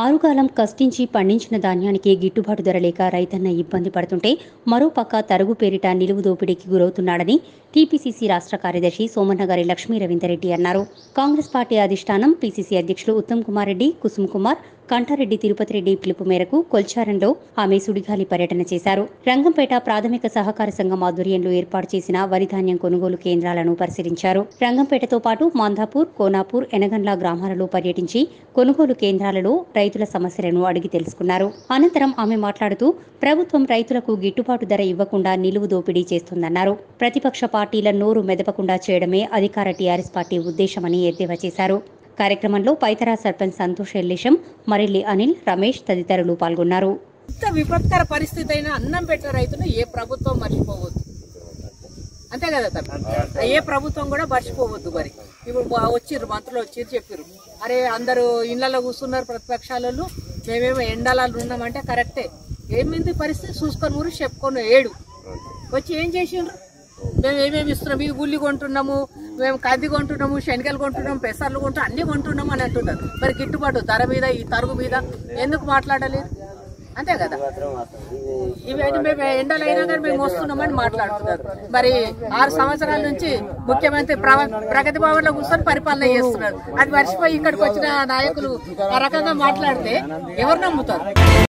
ఆరుగాలం కష్టించి పండించిన ధాన్యానికి గిట్టుబాటు ధర లేక రైతన్న ఇబ్బంది పడుతుంటే మరోపక్క తరుగు పేరిట నిలువు దోపిడీకి గురవుతున్నాడని టీపీసీసీ రాష్ట్ర కార్యదర్శి సోమన్నగారి లక్ష్మీ రవీందర్రెడ్డి అన్నారు కాంగ్రెస్ పార్టీ అధిష్టానం పీసీసీ అధ్యక్షులు ఉత్తమ్ కుమార్ రెడ్డి కుసుమ్ కుమార్ కంఠారెడ్డి తిరుపతి రెడ్డి పిలుపు మేరకు కొల్చారంలో ఆమె సుడిగాలి పర్యటన చేశారు రంగంపేట ప్రాథమిక సహకార సంఘం ఆధ్వర్యంలో ఏర్పాటు చేసిన వరి ధాన్యం కొనుగోలు కేంద్రాలను పరిశీలించారు రంగంపేటతో పాటు మాంధాపూర్ కోనాపూర్ ఎనగండ్ల గ్రామాలలో పర్యటించి కొనుగోలు కేంద్రాలలో రైతుల సమస్యలను అడిగి తెలుసుకున్నారు అనంతరం ఆమె మాట్లాడుతూ ప్రభుత్వం రైతులకు గిట్టుబాటు ధర ఇవ్వకుండా నిలువు దోపిడీ చేస్తోందన్నారు ప్రతిపక్ష పార్టీల నోరు మెదపకుండా చేయడమే అధికార టీఆర్ఎస్ పార్టీ ఉద్దేశమని ఎద్దేవా చేశారు కార్యక్రమంలో పైతరా సర్పంచ్ సంతోష్ ఎల్లేశం మరెల్లి అనిల్ రమేష్ తదితరులు పాల్గొన్నారు ఎంత విపత్కర పరిస్థితి అయినా అన్నం పెట్టిన రైతును ఏ ప్రభుత్వం మర్చిపోవద్దు అంతే కదా తమ్మి ఏ ప్రభుత్వం కూడా మర్చిపోవద్దు మరి ఇప్పుడు బా- వచ్చిర్రు మంత్రులు వచ్చిర్రు చెప్పారు అరే అందరూ ఇళ్లలో కూర్చున్నారు ప్రతిపక్షాలలో మేమేమో ఎండాలలో ఉన్నామంటే కరెక్టే ఏమైంది పరిస్థితి చూసుకొని ఊరు చెప్పుకొని ఏడు వచ్చి ఏం చేసిండ్రు మేము ఏమేమి ఇస్తున్నాం ఇది గుల్లి కొంటున్నాము మేము కంది కొంటున్నాము శనగలు కొంటున్నాము పెసర్లు కొంటున్నాం అన్ని కొంటున్నాము అని అంటున్నారు మరి గిట్టుబాటు ధర మీద ఈ తరుగు మీద ఎందుకు మాట్లాడలేదు అంతే కదా ఇవన్నీ మేము ఎండలైనా కానీ మేము వస్తున్నామని మాట్లాడుతున్నారు మరి ఆరు సంవత్సరాల నుంచి ముఖ్యమంత్రి ప్ర- ప్రగతి భవన్ లో కూర్చొని పరిపాలన చేస్తున్నారు అది మర్చిపోయి ఇక్కడికి వచ్చిన నాయకులు ఆ రకంగా మాట్లాడితే ఎవరు నమ్ముతారు